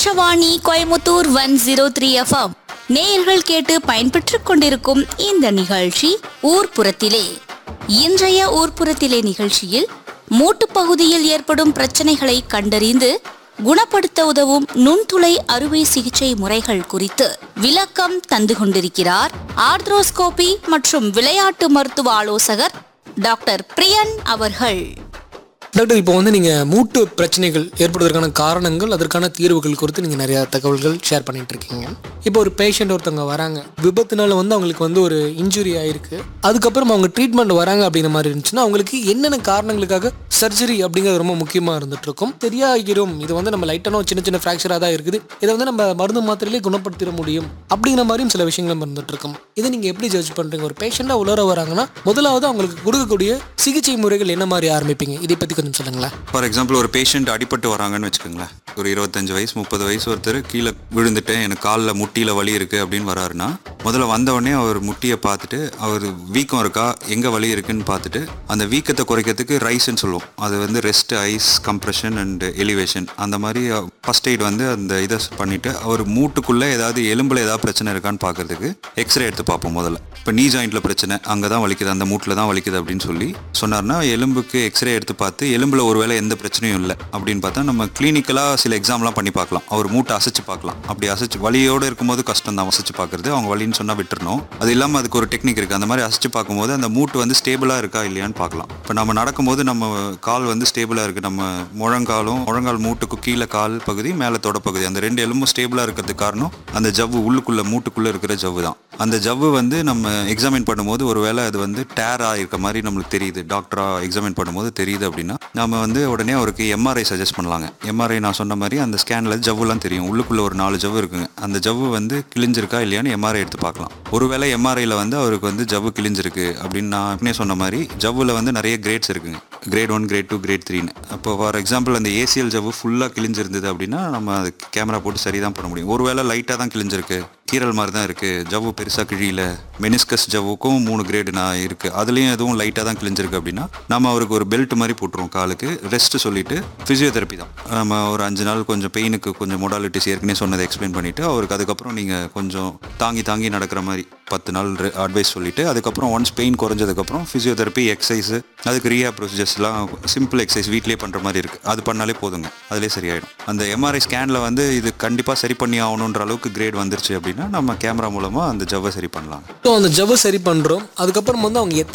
Akashvani Coimbatore one zero three FM நேயர்கள் கேட்டு பயன்பெற்றுக் கொண்டிருக்கும் இந்த நிகழ்ச்சி ஊர்ப்புறத்திலே இன்றைய ஊர்ப்புறத்திலே நிகழ்ச்சியில் மூட்டுப் பகுதியில் ஏற்படும் பிரச்சனைகளை கண்டறிந்து குணப்படுத்த உதவும் நுண்துளை அறுவை சிகிச்சை முறைகள் குறித்து விளக்கம் தந்து கொண்டிருக்கிறார் ஆர்த்ரோஸ்கோபி மற்றும் விளையாட்டு மருத்துவ ஆலோசகர் டாக்டர் பிரியன் அவர்கள் டாக்டர் இப்போ வந்து நீங்கள் மூட்டு பிரச்சனைகள் ஏற்படுவதற்கான காரணங்கள் அதற்கான தீர்வுகள் குறித்து நீங்கள் நிறையா தகவல்கள் ஷேர் பண்ணிட்டு இருக்கீங்க இப்போ ஒரு பேஷண்ட் ஒருத்தவங்க வராங்க விபத்துனால வந்து அவங்களுக்கு வந்து ஒரு இன்ஜுரி ஆயிருக்கு அதுக்கப்புறம் அவங்க ட்ரீட்மெண்ட் வராங்க அப்படிங்கிற மாதிரி இருந்துச்சுன்னா அவங்களுக்கு என்னென்ன காரணங்களுக்காக சர்ஜரி அப்படிங்கிறது ரொம்ப முக்கியமாக இருந்துட்டு இருக்கும் சரியாகிரும் இது வந்து நம்ம லைட்டான சின்ன சின்ன ஃப்ராக்சராக தான் இருக்குது இதை வந்து நம்ம மருந்து மாத்திரையிலே குணப்படுத்திட முடியும் அப்படிங்கிற மாதிரியும் சில விஷயங்கள் நம்ம இருந்துட்டு இருக்கும் இதை நீங்கள் எப்படி ஜட்ஜ் பண்ணுறீங்க ஒரு பேஷண்ட்டாக உலர வராங்கன்னா முதலாவது அவங்களுக்கு கொடுக்கக்கூடிய சிகிச்சை முறைகள் என்ன மாதிரி ஆரம்பிப்பீங்க இதை பற்றி கொஞ்சம் சொல்லுங்களேன் ஃபார் எக்ஸாம்பிள் ஒரு பேஷண்ட் அடிபட்டு வராங்கன்னு வச்சுக்கோங்களேன் ஒரு இருபத்தஞ்சு வயசு முப்பது வயசு ஒருத்தர் கீழே விழுந்துட்டேன் எனக்கு காலில் முட்டியில் வலி இருக்குது அப்படின்னு வராருன்னா முதல்ல வந்த உடனே அவர் முட்டியை பார்த்துட்டு அவர் வீக்கம் இருக்கா எங்கே வலி இருக்குன்னு பார்த்துட்டு அந்த வீக்கத்தை குறைக்கிறதுக்கு ரைஸ்ன்னு சொல்லுவோம் அது வந்து rest ice compression and elevation அந்த மாதிரி ஃபர்ஸ்ட் எய்ட் வந்து அந்த இதை பண்ணிவிட்டு அவர் மூட்டுக்குள்ளே ஏதாவது எலும்பில் ஏதாவது பிரச்சனை இருக்கான்னு பார்க்கறதுக்கு எக்ஸ்ரே எடுத்து பார்ப்போம் முதல்ல இப்போ நீ ஜாயிண்ட்டில் பிரச்சனை அங்கே தான் வலிக்குது அந்த மூட்டில் தான் வலிக்குது அப்படின்னு சொல்லி சொன்னார்னா எலும்புக்கு எக்ஸ்ரே எடுத்து பார்த்து எலும்பில் ஒருவேளை எந்த பிரச்சனையும் இல்லை அப்படின்னு பார்த்தா நம்ம கிளினிக்கலாக சில எக்ஸாம்லாம் பண்ணி பார்க்கலாம் அவர் மூட்டை அசைச்சு பார்க்கலாம் அப்படி அசைச்சு வலியோடு இருக்கும்போது கஷ்டம் தான் அசைச்சு பார்க்குறது அவங்க வலின்னு சொன்னால் விட்டுறணும் அது இல்லாமல் அதுக்கு ஒரு டெக்னிக் இருக்குது அந்த மாதிரி அசைச்சு பார்க்கும்போது அந்த மூட்டு வந்து ஸ்டேபிளாக இருக்கா இல்லையான்னு பார்க்கலாம் இப்போ நம்ம நடக்கும்போது நம்ம கால் வந்து ஸ்டேபிளாக இருக்குது நம்ம முழங்காலும் முழங்கால் மூட்டுக்கு கீழே கால் பகுதி மேலே தொடப்பகுதி அந்த ரெண்டு எலும்பும் ஸ்டேபிளாக இருக்கிறதுக்கு காரணம் அந்த ஜவ்வு உள்ளுக்குள்ளே மூட்டுக்குள்ளே இருக்கிற ஜவ்வு தான் அந்த ஜவ்வு வந்து நம்ம எக்ஸாமின் பண்ணும்போது ஒருவேளை அது வந்து டேர் ஆகிருக்க மாதிரி நம்மளுக்கு தெரியுது டாக்டராக எக்ஸாமின் பண்ணும்போது தெரியுது அப்படின்னா நம்ம வந்து உடனே அவருக்கு எம்ஆர்ஐ சஜஸ்ட் பண்ணலாங்க எம்ஆர்ஐ நான் சொன்ன மாதிரி அந்த ஸ்கேனில் ஜவ்வுலாம் தெரியும் உள்ளுக்குள்ளே ஒரு நாலு ஜவ்வு இருக்குங்க அந்த ஜவ்வு வந்து கிழிஞ்சிருக்கா இல்லையான்னு எம்ஆர்ஐ எடுத்து பார்க்கலாம் ஒருவேளை எம்ஆர்ஐயில் வந்து அவருக்கு வந்து ஜவ்வு கிழிஞ்சிருக்கு அப்படின்னு நான் ஏற்கனவே சொன்ன மாதிரி ஜவ்வில் வந்து நிறைய கிரேட்ஸ் இருக்குங்க grade one grade two grade த்ரீன்னு அப்போ ஃபார் எக்ஸாம்பிள் அந்த ஏசிஎல் ஜவ்வு ஃபுல்லாக கிழிஞ்சிருந்தது அப்படின்னா நம்ம அது கேமரா போட்டு சரி தான் பண்ண முடியும் ஒருவேளை லைட்டாக தான் கிழிஞ்சிருக்கு கீரல் மாதிரி தான் இருக்குது ஜவ்வு பெருசாக கிழியில மெனிஸ்கஸ் ஜவ்வுக்கும் மூணு கிரேடு நான் இருக்குது அதுலேயும் எதுவும் லைட்டாக தான் கிழிஞ்சிருக்கு அப்படின்னா நம்ம அவருக்கு ஒரு பெல்ட் மாதிரி போட்டுருவோம் காலுக்கு ரெஸ்ட் சொல்லிட்டு ஃபிசியோதெரப்பி தான் நம்ம ஒரு அஞ்சு நாள் கொஞ்சம் பெயினுக்கு கொஞ்சம் மொடாலிட்டிஸ் ஏற்கனவே சொன்னதை எக்ஸ்பிளைன் பண்ணிவிட்டு அவருக்கு அதுக்கப்புறம் நீங்கள் கொஞ்சம் தாங்கி தாங்கி நடக்கிற மாதிரி பத்து நாள் அட்வைஸ் சொல்லிவிட்டு அதுக்கப்புறம் ஒன்ஸ் பெயின் குறைஞ்சதுக்கப்புறம் ஃபிசியோதெரப்பி எக்ஸசைஸ் அதுக்கு ரீஹா ப்ரொசீஜர்ஸ்லாம் சிம்பிள் எக்ஸசைஸ் வீட்லேயே பண்ணுற மாதிரி இருக்குது அது பண்ணாலே போதுங்க அதிலே சரியாயிடும் அந்த எம்ஆர்ஐ ஸ்கேனில் வந்து இது கண்டிப்பாக சரி பண்ணி ஆகணுன்ற அளவுக்கு கிரேட் வந்துருச்சு அப்படின்னா நம்ம கேமரா மூலமாக அந்த ஜவ்வை சரி பண்ணலாம் ஸோ அந்த ஜவ்வை சரி பண்ணுறோம் அதுக்கப்புறம் வந்து அவங்க